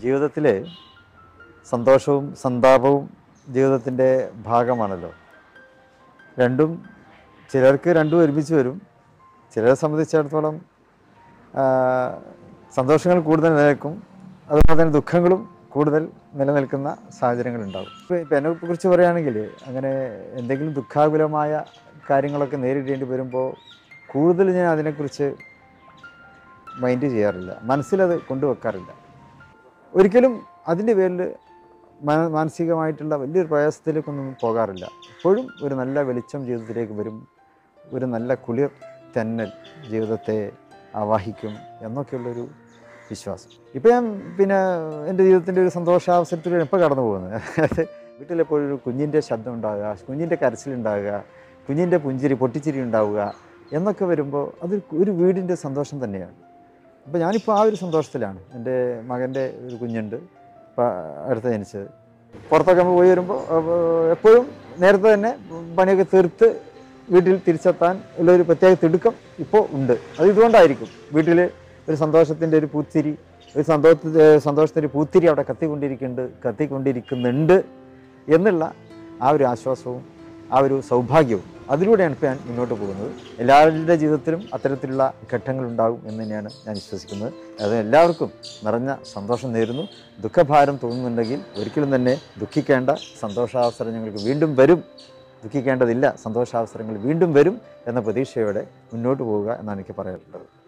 ജീവിതത്തിൽ സന്തോഷവും സന്താപവും ജീവിതത്തിൻ്റെ ഭാഗമാണല്ലോ രണ്ടും ചിലർക്ക് രണ്ടും ഒരുമിച്ച് വരും ചിലരെ സംബന്ധിച്ചിടത്തോളം ആ, സന്തോഷങ്ങൾ കൂടുതൽ നിലനിൽക്കും അതുപോലെ തന്നെ ദുഃഖങ്ങളും കൂടുതൽ നിലനിൽക്കുന്ന സാഹചര്യങ്ങളുണ്ടാകും ഇപ്പോൾ ഇപ്പം എന്നെ കുറിച്ച് പറയുകയാണെങ്കിൽ അങ്ങനെ എന്തെങ്കിലും ദുഃഖാകുലമായ കാര്യങ്ങളൊക്കെ നേരിടേണ്ടി വരുമ്പോൾ കൂടുതൽ ഞാൻ അതിനെക്കുറിച്ച് മൈൻഡ് ചെയ്യാറില്ല മനസ്സിലത് കൊണ്ടുവെക്കാറില്ല ഒരിക്കലും അതിൻ്റെ പേരിൽ മന- മാനസികമായിട്ടുള്ള വലിയൊരു പ്രയാസത്തിലേക്കൊന്നും പോകാറില്ല എപ്പോഴും ഒരു നല്ല വെളിച്ചം ജീവിതത്തിലേക്ക് വരും ഒരു നല്ല കുളിർ തെന്നൽ ജീവിതത്തെ ആവാഹിക്കും എന്നൊക്കെയുള്ളൊരു വിശ്വാസം ഇപ്പോൾ ഞാൻ പിന്നെ എൻ്റെ ജീവിതത്തിൻ്റെ ഒരു സന്തോഷാവസരത്തിലൂടെ എപ്പോൾ കടന്നു പോകുന്നത് അതായത് വീട്ടിലെപ്പോഴും ഒരു കുഞ്ഞിൻ്റെ ശബ്ദം ഉണ്ടാകുക കുഞ്ഞിൻ്റെ കരച്ചിലുണ്ടാകുക കുഞ്ഞിൻ്റെ പുഞ്ചിരി പൊട്ടിച്ചിരി ഉണ്ടാവുക എന്നൊക്കെ വരുമ്പോൾ അത് ഒരു വീടിൻ്റെ സന്തോഷം തന്നെയാണ് അപ്പോൾ ഞാനിപ്പോൾ ആ ഒരു സന്തോഷത്തിലാണ് എൻ്റെ മകൻ്റെ ഒരു കുഞ്ഞുണ്ട് ഇപ്പം അടുത്ത് ജനിച്ചത് പുറത്തൊക്കെ നമ്മൾ പോയി വരുമ്പോൾ എപ്പോഴും നേരത്തെ തന്നെ പണിയൊക്കെ തീർത്ത് വീട്ടിൽ തിരിച്ചെത്താൻ ഉള്ള ഒരു പ്രത്യേക തിടുക്കം ഇപ്പോൾ ഉണ്ട് അത് ഇതുകൊണ്ടായിരിക്കും വീട്ടിൽ ഒരു സന്തോഷത്തിൻ്റെ ഒരു പൂത്തിരി ഒരു സന്തോഷ സന്തോഷത്തിൻ്റെ പൂത്തിരി അവിടെ കത്തിക്കൊണ്ടിരിക്കുന്നുണ്ട് കത്തിക്കൊണ്ടിരിക്കുന്നുണ്ട് എന്നുള്ള ആ ഒരു ആശ്വാസവും ആ ഒരു സൗഭാഗ്യവും അതിലൂടെയാണ് ഇപ്പോൾ ഞാൻ മുന്നോട്ട് പോകുന്നത് എല്ലാവരുടെ ജീവിതത്തിലും അത്തരത്തിലുള്ള ഘട്ടങ്ങളുണ്ടാകും എന്ന് തന്നെയാണ് ഞാൻ വിശ്വസിക്കുന്നത് അത് എല്ലാവർക്കും നിറഞ്ഞ സന്തോഷം നേരുന്നു ദുഃഖഭാരം തോന്നുന്നുണ്ടെങ്കിൽ ഒരിക്കലും തന്നെ ദുഃഖിക്കേണ്ട സന്തോഷാവസരം ഞങ്ങൾക്ക് വീണ്ടും വരും ദുഃഖിക്കേണ്ടതില്ല സന്തോഷാവസരങ്ങൾ വീണ്ടും വരും എന്ന പ്രതീക്ഷയോടെ മുന്നോട്ട് പോവുക എന്നാണ് എനിക്ക് പറയാനുള്ളത്